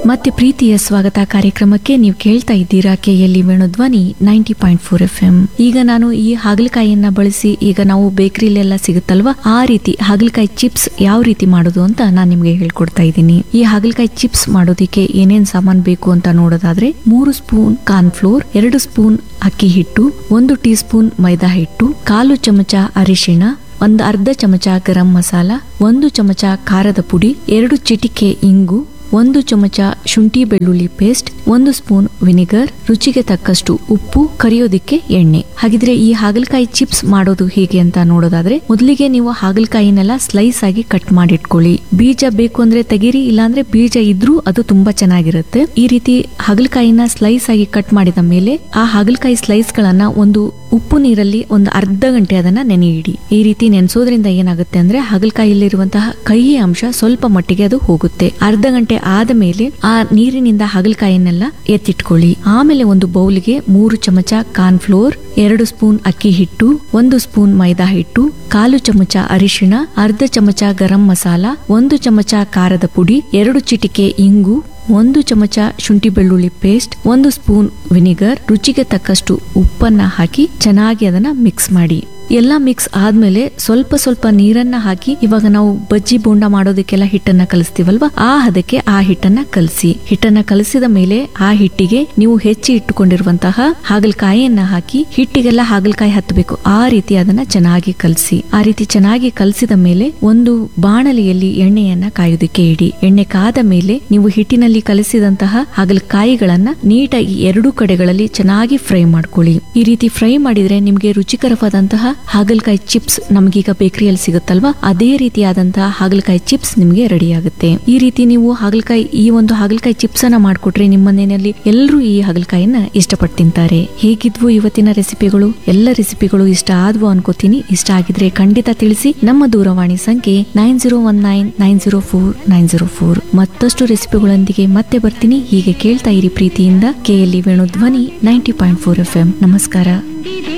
ಮತ್ತೆ ಪ್ರೀತಿಯ ಸ್ವಾಗತ ಕಾರ್ಯಕ್ರಮಕ್ಕೆ ನೀವು ಕೇಳ್ತಾ ಇದ್ದೀರಾ KLE Venudhwani ninety point four F M ಈಗ ನಾನು ಈ ಹಾಗಲಕಾಯಿಯನ್ನ ಬಳಸಿ ಈಗ ನಾವು ಬೇಕರಿಲೆಲ್ಲ ಸಿಗುತ್ತಲ್ವಾ ಆ ರೀತಿ ಹಾಗಲಕಾಯಿ ಚಿಪ್ಸ್ ಯಾವ ರೀತಿ ಮಾಡೋದು ಅಂತ ನಾನು ನಿಮ್ಗೆ ಹೇಳ್ಕೊಡ್ತಾ ಇದ್ದೀನಿ ಈ ಹಾಗಲಕಾಯಿ ಚಿಪ್ಸ್ ಮಾಡೋದಿಕ್ಕೆ ಏನೇನ್ ಸಾಮಾನ್ ಬೇಕು ಅಂತ ನೋಡೋದಾದ್ರೆ ಮೂರು ಸ್ಪೂನ್ ಕಾರ್ನ್ ಫ್ಲೋರ್ ಎರಡು ಸ್ಪೂನ್ ಅಕ್ಕಿ ಹಿಟ್ಟು ಒಂದು ಟೀ ಸ್ಪೂನ್ ಮೈದಾ ಹಿಟ್ಟು ಕಾಲು ಚಮಚ ಅರಿಶಿಣ ಒಂದು ಅರ್ಧ ಚಮಚ ಗರಂ ಮಸಾಲ ಒಂದು ಚಮಚ ಖಾರದ ಪುಡಿ ಎರಡು ಚಿಟಿಕೆ ಇಂಗು ಒಂದು ಚಮಚ ಶುಂಠಿ ಬೆಳ್ಳುಳ್ಳಿ ಪೇಸ್ಟ್ ಒಂದು ಸ್ಪೂನ್ ವಿನಿಗರ್ ರುಚಿಗೆ ತಕ್ಕಷ್ಟು ಉಪ್ಪು ಕರಿಯೋದಿಕ್ಕೆ ಎಣ್ಣೆ ಹಾಗಿದ್ರೆ ಈ ಹಾಗಲಕಾಯಿ ಚಿಪ್ಸ್ ಮಾಡೋದು ಹೇಗೆ ಅಂತ ನೋಡೋದಾದ್ರೆ ಮೊದಲಿಗೆ ನೀವು ಹಾಗಲಕಾಯಿನೆಲ್ಲ ಸ್ಲೈಸ್ ಆಗಿ ಕಟ್ ಮಾಡಿಟ್ಕೊಳ್ಳಿ ಬೀಜ ಬೇಕು ಅಂದ್ರೆ ತೆಗೀರಿ ಇಲ್ಲಾಂದ್ರೆ ಬೀಜ ಇದ್ರೂ ಅದು ತುಂಬಾ ಚೆನ್ನಾಗಿರುತ್ತೆ ಈ ರೀತಿ ಹಾಗಲಕಾಯಿನ ಸ್ಲೈಸ್ ಆಗಿ ಕಟ್ ಮಾಡಿದ ಮೇಲೆ ಆ ಹಾಗಲಕಾಯಿ ಸ್ಲೈಸ್ ಗಳನ್ನ ಒಂದು ಉಪ್ಪು ನೀರಲ್ಲಿ ಒಂದು ಅರ್ಧ ಗಂಟೆ ಅದನ್ನ ನೆನೆಯಿಡಿ ಈ ರೀತಿ ನೆನೆಸೋದ್ರಿಂದ ಏನಾಗುತ್ತೆ ಅಂದ್ರೆ ಹಾಗಲಕಾಯಿಯಲ್ಲಿರುವಂತಹ ಕಹಿ ಅಂಶ ಸ್ವಲ್ಪ ಮಟ್ಟಿಗೆ ಅದು ಹೋಗುತ್ತೆ ಅರ್ಧ ಗಂಟೆ ಆದ ಮೇಲೆ ಆ ನೀರಿನಿಂದ ಹಾಗಲಕಾಯಿನೆಲ್ಲ ಎತ್ತಿಟ್ಕೊಳ್ಳಿ ಆಮೇಲೆ ಒಂದು ಬೌಲ್ಗೆ ಮೂರು ಚಮಚ ಕಾರ್ನ್ ಫ್ಲೋರ್ ಎರಡು ಸ್ಪೂನ್ ಅಕ್ಕಿ ಹಿಟ್ಟು ಒಂದು ಸ್ಪೂನ್ ಮೈದಾ ಹಿಟ್ಟು ಕಾಲು ಚಮಚ ಅರಿಶಿಣ ಅರ್ಧ ಚಮಚ ಗರಂ ಮಸಾಲ ಒಂದು ಚಮಚ ಖಾರದ ಪುಡಿ ಎರಡು ಚಿಟಿಕೆ ಇಂಗು ಒಂದು ಚಮಚ ಶುಂಠಿ ಬೆಳ್ಳುಳ್ಳಿ ಪೇಸ್ಟ್ ಒಂದು ಸ್ಪೂನ್ ವಿನಿಗರ್ ರುಚಿಗೆ ತಕ್ಕಷ್ಟು ಉಪ್ಪನ್ನ ಹಾಕಿ ಚೆನ್ನಾಗಿ ಅದನ್ನ ಮಿಕ್ಸ್ ಮಾಡಿ ಎಲ್ಲ ಮಿಕ್ಸ್ ಆದ್ಮೇಲೆ ಸ್ವಲ್ಪ ಸ್ವಲ್ಪ ನೀರನ್ನ ಹಾಕಿ ಇವಾಗ ನಾವು ಬಜ್ಜಿ ಬೋಂಡ ಮಾಡೋದಕ್ಕೆಲ್ಲ ಹಿಟ್ಟನ್ನ ಕಲಿಸ್ತೀವಲ್ವಾ ಆ ಹದಕ್ಕೆ ಆ ಹಿಟ್ಟನ್ನ ಕಲಸಿ ಹಿಟ್ಟನ್ನ ಕಲಸಿದ ಮೇಲೆ ಆ ಹಿಟ್ಟಿಗೆ ನೀವು ಹೆಚ್ಚಿ ಇಟ್ಟುಕೊಂಡಿರುವಂತಹ ಹಾಗಲಕಾಯಿಯನ್ನ ಹಾಕಿ ಹಿಟ್ಟಿಗೆಲ್ಲ ಹಾಗಲಕಾಯಿ ಹತ್ತಬೇಕು ಆ ರೀತಿ ಅದನ್ನ ಚೆನ್ನಾಗಿ ಕಲಸಿ ಆ ರೀತಿ ಚೆನ್ನಾಗಿ ಕಲಸಿದ ಮೇಲೆ ಒಂದು ಬಾಣಲೆಯಲ್ಲಿ ಎಣ್ಣೆಯನ್ನ ಕಾಯೋದಕ್ಕೆ ಇಡಿ ಎಣ್ಣೆ ಕಾದ ಮೇಲೆ ನೀವು ಹಿಟ್ಟಿನಲ್ಲಿ ಕಲಸಿದಂತಹ ಹಾಗಲಕಾಯಿಗಳನ್ನ ನೀಟಾಗಿ ಎರಡೂ ಕಡೆಗಳಲ್ಲಿ ಚೆನ್ನಾಗಿ ಫ್ರೈ ಮಾಡ್ಕೊಳ್ಳಿ ಈ ರೀತಿ ಫ್ರೈ ಮಾಡಿದ್ರೆ ನಿಮ್ಗೆ ರುಚಿಕರವಾದಂತಹ ಹಾಗಲಕಾಯಿ ಚಿಪ್ಸ್ ನಮಗೀಗ ಬೇಕರಿಯಲ್ಲಿ ಸಿಗುತ್ತಲ್ವಾ ಅದೇ ರೀತಿಯಾದಂತಹ ಹಾಗಲಕಾಯಿ ಚಿಪ್ಸ್ ನಿಮ್ಗೆ ರೆಡಿ ಆಗುತ್ತೆ ಈ ರೀತಿ ನೀವು ಹಾಗಲಕಾಯಿ ಈ ಒಂದು ಹಾಗಲಕಾಯಿ ಚಿಪ್ಸ್ ಅನ್ನ ಮಾಡ್ಕೊಟ್ರೆ ನಿಮ್ಮ ಮನೆಯಲ್ಲಿ ಎಲ್ಲರೂ ಈ ಹಾಗಲಕಾಯಿನ ಇಷ್ಟಪಟ್ಟು ತಿಂತಾರೆ ಹೇಗಿದ್ವು ಇವತ್ತಿನ ರೆಸಿಪಿಗಳು ಎಲ್ಲ ರೆಸಿಪಿಗಳು ಇಷ್ಟ ಆದ್ವು ಅನ್ಕೋತೀನಿ ಇಷ್ಟ ಆಗಿದ್ರೆ ಖಂಡಿತ ತಿಳಿಸಿ ನಮ್ಮ ದೂರವಾಣಿ ಸಂಖ್ಯೆ nine zero one nine nine zero four nine zero four ಮತ್ತಷ್ಟು ರೆಸಿಪಿಗಳೊಂದಿಗೆ ಮತ್ತೆ ಬರ್ತೀನಿ ಹೀಗೆ ಕೇಳ್ತಾ ಇರಿ ಪ್ರೀತಿಯಿಂದ KLE Venu Dhwani ninety point four F M ನಮಸ್ಕಾರ